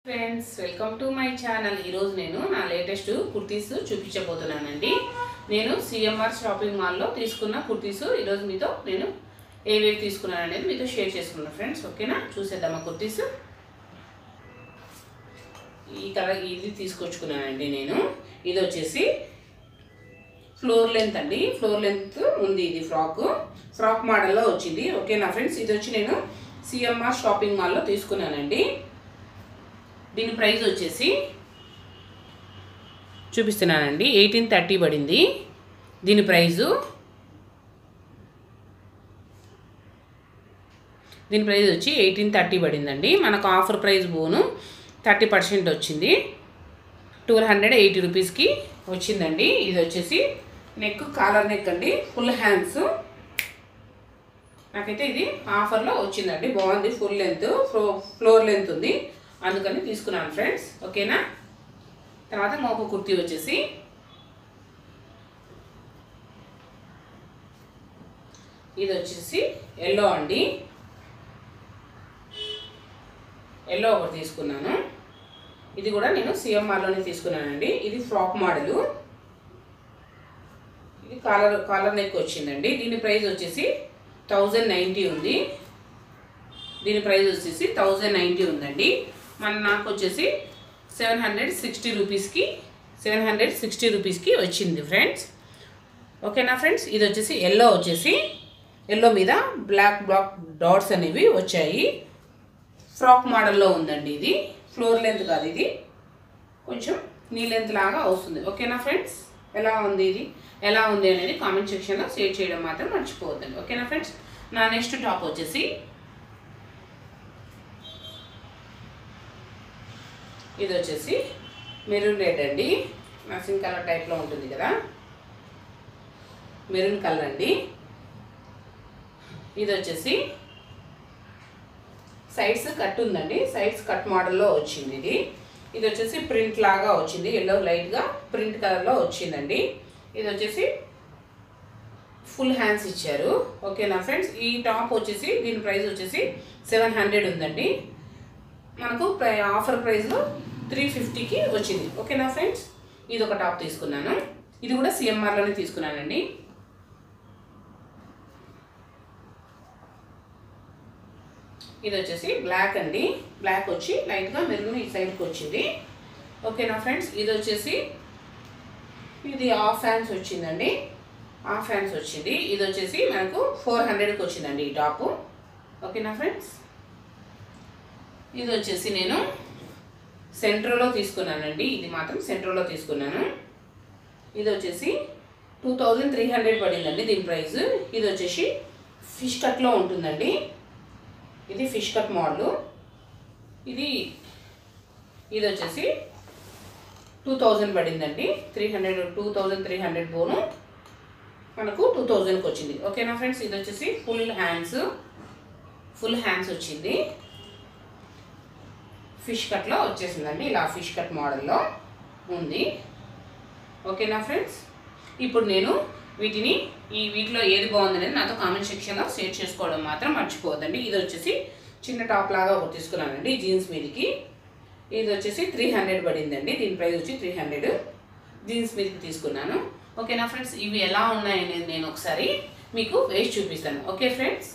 friends welcome to my channel ఈరోజు నేను నా లేటెస్ట్ కుర్తీస్ చూపించబోతున్నానండి నేను సిఎంఆర్ షాపింగ్ మాల్లో తీసుకున్న కుర్తీస్ ఈరోజు మీతో నేను ఏవేవి తీసుకున్నాను అనేది మీతో షేర్ చేసుకున్నాను ఫ్రెండ్స్ ఓకేనా చూసేద్దామా కుర్తీస్ ఈ కలర్ ఇది తీసుకొచ్చుకున్నానండి నేను ఇది వచ్చేసి ఫ్లోర్ లెంత్ అండి ఫ్లోర్ లెంత్ ఉంది ఇది ఫ్రాక్ ఫ్రాక్ మోడల్లో వచ్చింది ఓకేనా ఫ్రెండ్స్ ఇది వచ్చి నేను సిఎంఆర్ షాపింగ్ మాల్లో తీసుకున్నానండి దీని ప్రైస్ వచ్చేసి చూపిస్తున్నానండి ఎయిటీన్ థర్టీ పడింది దీని ప్రైజు దీని ప్రైస్ వచ్చి ఎయిటీన్ థర్టీ పడిందండి మనకు ఆఫర్ ప్రైస్ పోను థర్టీ పర్సెంట్ వచ్చింది ట్వెల్వ్ హండ్రెడ్ ఎయిటీ రూపీస్కి వచ్చిందండి ఇది వచ్చేసి నెక్ కాలర్ నెక్ అండి ఫుల్ హ్యాండ్స్ నాకైతే ఇది ఆఫర్లో వచ్చిందండి బాగుంది ఫుల్ లెంత్ ఫ్లో ఫ్లోర్ లెంత్ ఉంది అందుకని తీసుకున్నాను ఫ్రెండ్స్ ఓకేనా తర్వాత మోక కుర్తీ వచ్చేసి ఇది వచ్చేసి ఎల్లో అండి ఎల్లో ఒకటి తీసుకున్నాను ఇది కూడా నేను సిఎంఆర్లోనే తీసుకున్నానండి ఇది ఫ్రాక్ మోడలు ఇది కాలర్ కాలర్ నెక్ వచ్చిందండి దీని ప్రైస్ వచ్చేసి థౌజండ్ నైంటీ ఉంది దీని ప్రైస్ వచ్చేసి థౌజండ్ నైంటీ ఉందండి మన నాకు వచ్చేసి సెవెన్ హండ్రెడ్ సిక్స్టీ రూపీస్కి సెవెన్ హండ్రెడ్ సిక్స్టీ రూపీస్కి వచ్చింది ఫ్రెండ్స్ ఓకేనా ఫ్రెండ్స్ ఇది వచ్చేసి ఎల్లో వచ్చేసి ఎల్లో మీద బ్లాక్ బ్లాక్ డాట్స్ అనేవి వచ్చాయి ఫ్రాక్ మోడల్లో ఉందండి ఇది ఫ్లోర్ లెంత్ కాదు ఇది కొంచెం నీ లెంత్ లాగా వస్తుంది ఓకేనా ఫ్రెండ్స్ ఎలా ఉంది ఇది ఎలా ఉంది అనేది కామెంట్ సెక్షన్లో షేర్ చేయడం మాత్రం మర్చిపోవద్దండి ఓకేనా ఫ్రెండ్స్ నా నెక్స్ట్ టాప్ వచ్చేసి ఇది వచ్చేసి మెరూన్ రెడ్ అండి నర్సింగ్ కలర్ టైప్లో ఉంటుంది కదా మెరూన్ కలర్ అండి ఇది వచ్చేసి సైడ్స్ కట్ ఉందండి సైడ్స్ కట్ మోడల్లో వచ్చింది ఇది ఇది వచ్చేసి ప్రింట్ లాగా వచ్చింది ఎల్లో లైట్గా ప్రింట్ కలర్లో వచ్చిందండి ఇది వచ్చేసి ఫుల్ హ్యాండ్స్ ఇచ్చారు ఓకేనా ఫ్రెండ్స్ ఈ టాప్ వచ్చేసి దీని ప్రైస్ వచ్చేసి సెవెన్ హండ్రెడ్ ఉందండి మనకు ప్రై ఆఫర్ ప్రైస్లో త్రీ ఫిఫ్టీకి వచ్చింది ఓకేనా ఫ్రెండ్స్ ఇది ఒక టాప్ తీసుకున్నాను ఇది కూడా సిఎంఆర్లోనే తీసుకున్నానండి ఇది వచ్చేసి బ్లాక్ అండి బ్లాక్ వచ్చి లైట్గా మెరుగు ఈ సైడ్కి వచ్చింది ఓకేనా ఫ్రెండ్స్ ఇది వచ్చేసి ఇది హాఫ్ హ్యాండ్స్ వచ్చిందండి హాఫ్ హ్యాండ్స్ వచ్చింది ఇది వచ్చేసి మనకు ఫోర్ హండ్రెడ్కి వచ్చిందండి ఈ టాపు ఓకేనా ఫ్రెండ్స్ ఇది వచ్చేసి నేను సెంట్రోలో తీసుకున్నానండి ఇది మాత్రం సెంట్రోలో తీసుకున్నాను ఇది వచ్చేసి టూ థౌజండ్ త్రీ హండ్రెడ్ పడిందండి దీని ప్రైస్ ఇది వచ్చేసి ఫిష్ కట్లో ఉంటుందండి ఇది ఫిష్ కట్ మోడల్ ఇది ఇది వచ్చేసి టూ థౌజండ్ పడిందండి three hundred two thousand three hundred పోను మనకు టూ థౌజండ్కి వచ్చింది ఓకేనా ఫ్రెండ్స్ ఇది వచ్చేసి ఫుల్ హ్యాండ్స్ ఫుల్ హ్యాండ్స్ వచ్చింది ఫిష్ కట్లో వచ్చేసిందండి ఇలా ఫిష్ కట్ మోడల్లో ఉంది ఓకేనా ఫ్రెండ్స్ ఇప్పుడు నేను వీటిని ఈ వీటిలో ఏది బాగుందనేది నాతో కామెంట్ సెక్షన్లో షేర్ చేసుకోవడం మాత్రం మర్చిపోవద్దండి ఇది వచ్చేసి చిన్న టాప్ లాగా ఒకటి తీసుకున్నానండి జీన్స్ మీదకి ఇది వచ్చేసి త్రీ హండ్రెడ్ పడిందండి దీని ప్రైస్ వచ్చి త్రీ హండ్రెడ్ జీన్స్ మీదకి తీసుకున్నాను ఓకేనా ఫ్రెండ్స్ ఇవి ఎలా ఉన్నాయనేది నేను ఒకసారి మీకు వేసి చూపిస్తాను ఓకే ఫ్రెండ్స్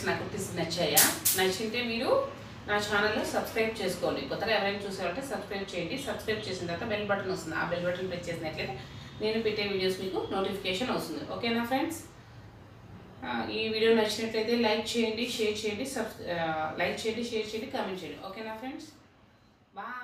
ఫ్రెండ్స్ నా కుర్తీస్ నచ్చాయా నచ్చింటే మీరు నా ఛానల్లో సబ్స్క్రైబ్ చేసుకోండి కొత్తగా ఎవరైనా చూసారంటే సబ్స్క్రైబ్ చేయండి సబ్స్క్రైబ్ చేసిన తర్వాత బెల్ బటన్ వస్తుంది ఆ బెల్ బటన్ ప్రెస్ చేసినట్లయితే నేను పెట్టే వీడియోస్ మీకు నోటిఫికేషన్ వస్తుంది ఓకేనా ఫ్రెండ్స్ ఆ, ఈ వీడియో నచ్చినట్లయితే లైక్ చేయండి షేర్ చేయండి సబ్ లైక్ చేయండి షేర్ చేయండి కామెంట్ చేయండి ఓకేనా ఫ్రెండ్స్ బాయ్